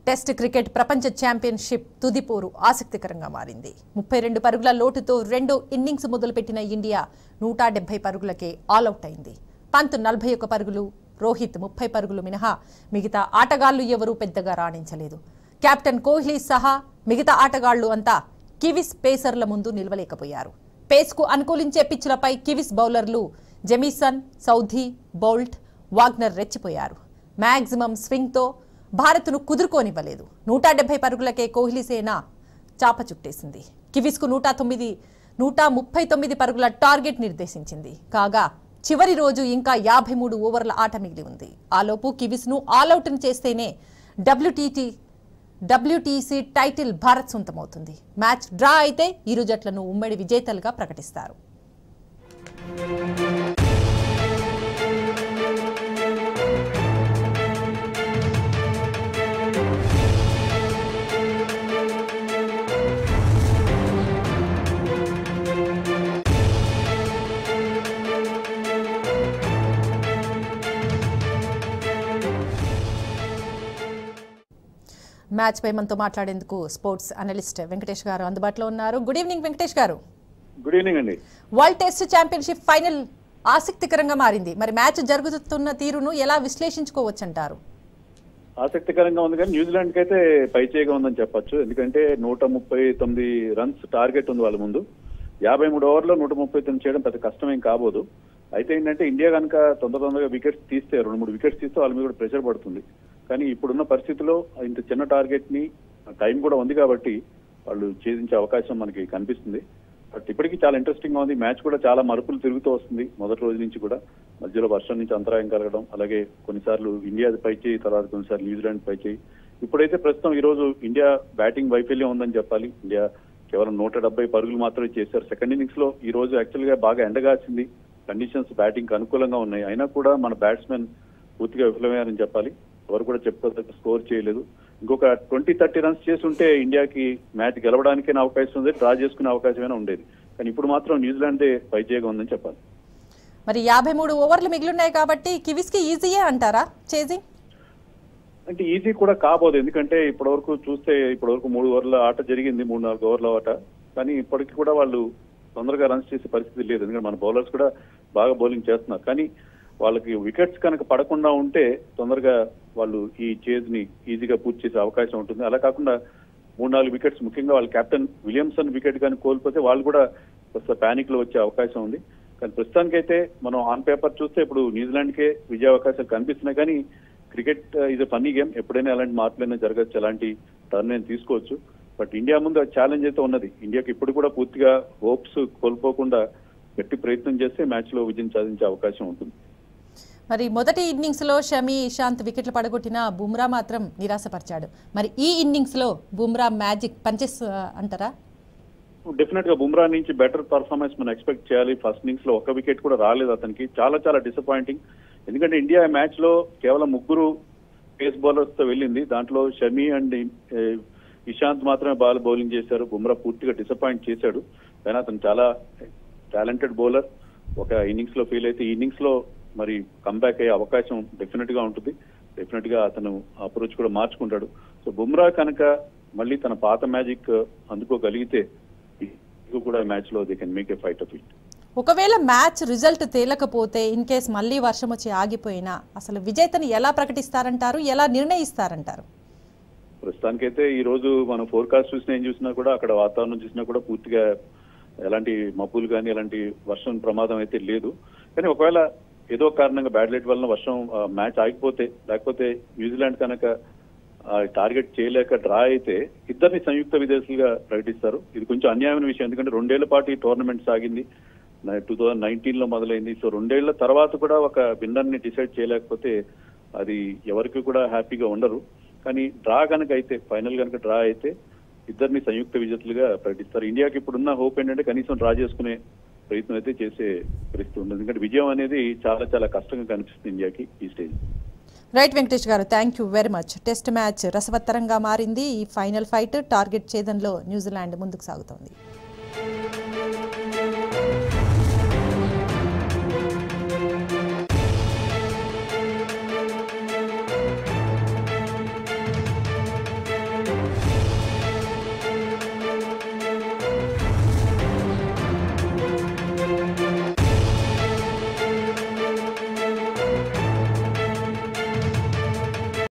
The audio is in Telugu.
టెస్ట్ క్రికెట్ ప్రపంచ ఛాంపియన్షిప్ తుదిపోరు ఆసక్తికరంగా మారింది ముప్పై రెండు పరుగుల లోటుతో రెండో ఇన్నింగ్స్ మొదలుపెట్టిన ఇండియా నూట డెబ్బై పరుగులకే ఆలౌట్ అయింది పంత్ నలభై ఒక్క పరుగులు రోహిత్ ముప్పై పరుగులు మినహా మిగతా ఆటగాళ్లు ఎవరూ పెద్దగా రాణించలేదు కెప్టెన్ కోహ్లీ సహా మిగతా ఆటగాళ్లు అంతా కివిస్ పేసర్ల ముందు నిలవలేకపోయారు పేస్కు అనుకూలించే పిచ్లపై కివిస్ బౌలర్లు జెమిసన్ సౌధీ బౌల్ట్ వాగ్నర్ రెచ్చిపోయారు మ్యాక్సిమం స్వింగ్తో భారత్ను కుదురుకోనివ్వలేదు నూట డెబ్బై పరుగులకే కోహ్లీ సేన చాప చుట్టేసింది కివిస్కు నూట తొమ్మిది నూట ముప్పై తొమ్మిది పరుగుల టార్గెట్ నిర్దేశించింది కాగా చివరి రోజు ఇంకా యాభై మూడు ఓవర్ల ఆట మిగిలి ఉంది ఆలోపు కివిస్ను ఆల్అౌట్ను చేస్తేనే డబ్ల్యూటీటీ డబ్ల్యూటీసీ టైటిల్ భారత్ సొంతమవుతుంది మ్యాచ్ డ్రా అయితే ఇరు జట్లను ఉమ్మడి విజేతలుగా ప్రకటిస్తారు మ్యాచ్ పై మనతో మాట్లాడేందుకు స్పోర్ట్స్ అనలిస్ట్ వెంకటేష్ గారు అందుబాటులో ఉన్నారు గుడ్ ఈవినింగ్ వెంకటేష్ గారు గుడ్ ఈవినింగ్ అండి వరల్డ్ టెస్ట్ ఛాంపియన్షిప్ ఫైనల్ ఆసక్తికరంగా మారింది మరి మ్యాచ్ జరుగుతున్న తీరును ఎలా విశ్లేషించుకోవచ్చు అంటారు ఆసక్తికరంగా ఉంది కానీ న్యూజిలాండ్ కి అయితే పైచేయిగా ఉందని చెప్పొచ్చు ఎందుకంటే నూట ముప్పై తొమ్మిది రన్స్ టార్గెట్ ఉంది వాళ్ళ ముందు యాభై మూడు ఓవర్లో నూట ముప్పై తొమ్మిది చేయడం పెద్ద కష్టమేం కాబోదు అయితే ఏంటంటే ఇండియా కనుక తొందర తొందరగా వికెట్స్ తీస్తే రెండు మూడు వికెట్స్ తీస్తే వాళ్ళ మీద కూడా ప్రెషర్ పడుతుంది కానీ ఇప్పుడున్న పరిస్థితిలో ఇంత చిన్న టార్గెట్ ని టైం కూడా ఉంది కాబట్టి వాళ్ళు ఛేదించే అవకాశం మనకి కనిపిస్తుంది బట్ ఇప్పటికీ చాలా ఇంట్రెస్టింగ్ గా ఉంది మ్యాచ్ కూడా చాలా మరుపులు తిరుగుతూ వస్తుంది మొదటి రోజు నుంచి కూడా మధ్యలో వర్షం నుంచి అంతరాయం కలగడం అలాగే కొన్నిసార్లు ఇండియా పై చేయి తర్వాత కొన్నిసార్లు న్యూజిలాండ్ పై చేయి ఇప్పుడైతే ప్రస్తుతం ఈ రోజు ఇండియా బ్యాటింగ్ వైఫల్యం ఉందని చెప్పాలి ఇండియా కేవలం నూట డెబ్బై పరుగులు మాత్రమే చేశారు సెకండ్ ఇన్నింగ్స్ లో ఈ రోజు యాక్చువల్ గా బాగా ఎండగాసింది కండిషన్స్ బ్యాటింగ్ కి అనుకూలంగా ఉన్నాయి అయినా కూడా మన బ్యాట్స్మెన్ పూర్తిగా విఫలమయ్యారని చెప్పాలి ఎవరు కూడా చెప్పుకోదగ్గ స్కోర్ చేయలేదు ఇంకొక ట్వంటీ థర్టీ రన్స్ చేసి ఉంటే ఇండియాకి మ్యాచ్ గెలవడానికైనా అవకాశం ఉంది డ్రా చేసుకునే అవకాశమైనా ఉండేది కానీ ఇప్పుడు మాత్రం న్యూజిలాండే పైచేయగా ఉందని చెప్పాలి మరి యాభై మూడు ఓవర్లు మిగిలిన్నాయి కాబట్టి కివిస్కి ఈజీయే అంటారా చేజింగ్ అంటే ఈజీ కూడా కాబోదు ఎందుకంటే ఇప్పటివరకు చూస్తే ఇప్పటివరకు మూడు ఓవర్ల ఆట జరిగింది మూడు నాలుగు ఓవర్ల ఆట కానీ ఇప్పటికి కూడా వాళ్ళు తొందరగా రన్స్ చేసే పరిస్థితి లేదు ఎందుకంటే మన బౌలర్స్ కూడా బాగా బౌలింగ్ చేస్తున్నారు కానీ వాళ్ళకి వికెట్స్ కనుక పడకుండా ఉంటే తొందరగా వాళ్ళు ఈ చేజ్ ని ఈజీగా పూర్తి చేసే అవకాశం ఉంటుంది అలా కాకుండా మూడు నాలుగు వికెట్స్ ముఖ్యంగా వాళ్ళ కెప్టెన్ విలియమ్సన్ వికెట్ కానీ కోల్పోతే వాళ్ళు కూడా కొంత పానిక్ లో వచ్చే అవకాశం ఉంది కానీ ప్రస్తుతానికైతే మనం ఆన్ పేపర్ చూస్తే ఇప్పుడు న్యూజిలాండ్ కే విజయ అవకాశాలు కనిపిస్తున్నాయి కానీ క్రికెట్ ఇది ఫన్నీ గేమ్ ఎప్పుడైనా ఎలాంటి మార్పులైనా జరగచ్చు ఎలాంటి టర్న్ అయినా తీసుకోవచ్చు బట్ ఇండియా ముందు ఛాలెంజ్ అయితే ఉన్నది ఇండియాకి ఇప్పుడు కూడా పూర్తిగా హోప్స్ కోల్పోకుండా గట్టి ప్రయత్నం చేస్తే మ్యాచ్ లో విజయం సాధించే అవకాశం ఉంటుంది మరి మొదటి ఇన్నింగ్స్ లో షమి ఇషాంత్ వికెట్లు పడగొట్టిన బుమ్రా మాత్రం నిరాశపరిచాడు మరి ఈ ఇన్నింగ్స్ లో బుమ్రా మ్యాజిక్ పంచెస్ అంటారా డెఫినెట్ గా బుమ్రా నుంచి బెటర్ పర్ఫార్మెన్స్ మనం ఎక్స్పెక్ట్ చేయాలి ఫస్ట్ ఇన్నింగ్స్ లో ఒక వికెట్ కూడా రాలేదు అతనికి చాలా చాలా డిసప్పాయింటింగ్ ఎందుకంటే ఇండియా మ్యాచ్ లో కేవలం ముగ్గురు పేస్ బౌలర్స్ తో వెళ్ళింది దాంట్లో షమి అండ్ ఏ, ఇషాంత్ మాత్రమే బాల్ బౌలింగ్ చేశారు బుమ్రా పూర్తిగా డిసప్పాయింట్ చేశాడు కానీ అతను చాలా టాలెంటెడ్ బౌలర్ ఒక ఇన్నింగ్స్ లో ఫెయిల్ అయితే ఈ ఇన్నింగ్స్ లో మరి కంబ్యాక్ అయ్యే అవకాశం డెఫినెట్ గా ఉంటుంది డెఫినెట్ గా అతను అప్రోచ్ కూడా మార్చుకుంటాడు సో బుమ్రా కనుక మళ్ళీ తన పాత మ్యాజిక్ అందుకోగలిగితే ఇది కూడా మ్యాచ్ లో they can make a fight of it ఒకవేళ మ్యాచ్ రిజల్ట్ తేలకపోతే ఇన్ కేస్ మళ్ళీ వర్షం వచ్చి ఆగిపోయినా అసలు విజేతని ఎలా ప్రకటిస్తారంటారు ఎలా నిర్ణయిస్తారంటారు ప్రస్తుతానికైతే ఈ రోజు మనం ఫోర్కాస్ట్ చూసినా ఏం చూసినా కూడా అక్కడ వాతావరణం చూసినా కూడా పూర్తిగా ఎలాంటి మబ్బులు కానీ ఎలాంటి వర్షం ప్రమాదం అయితే లేదు కానీ ఒకవేళ ఏదో కారణంగా బ్యాడ్ లైట్ వలన వర్షం మ్యాచ్ ఆగిపోతే లేకపోతే న్యూజిలాండ్ కనుక టార్గెట్ చేయలేక డ్రా అయితే ఇద్దరిని సంయుక్త విదేశీలుగా ప్రకటిస్తారు ఇది కొంచెం అన్యాయమైన విషయం ఎందుకంటే రెండేళ్ల పాటు ఈ టోర్నమెంట్ సాగింది టూ థౌజండ్ నైన్టీన్ లో మొదలైంది సో రెండేళ్ల తర్వాత కూడా ఒక విన్నర్ ని డిసైడ్ చేయలేకపోతే అది ఎవరికి కూడా హ్యాపీగా ఉండరు కానీ డ్రా కనుక అయితే ఫైనల్ కనుక డ్రా అయితే ఇద్దరిని సంయుక్త విజేతలుగా ప్రకటిస్తారు ఇండియాకి ఇప్పుడున్న హోప్ ఏంటంటే కనీసం డ్రా చేసుకునే ప్రయత్నం అయితే చేసే పరిస్థితి ఉంది ఎందుకంటే విజయం అనేది చాలా చాలా కష్టంగా కనిపిస్తుంది ఇండియాకి ఈ స్టేజ్ రైట్ వెంకటేష్ గారు thank you very much test match రసవత్తరంగా మారింది ఈ ఫైనల్ ఫైట్ టార్గెట్ ఛేదంలో న్యూజిలాండ్ ముందుకు సాగుతోంది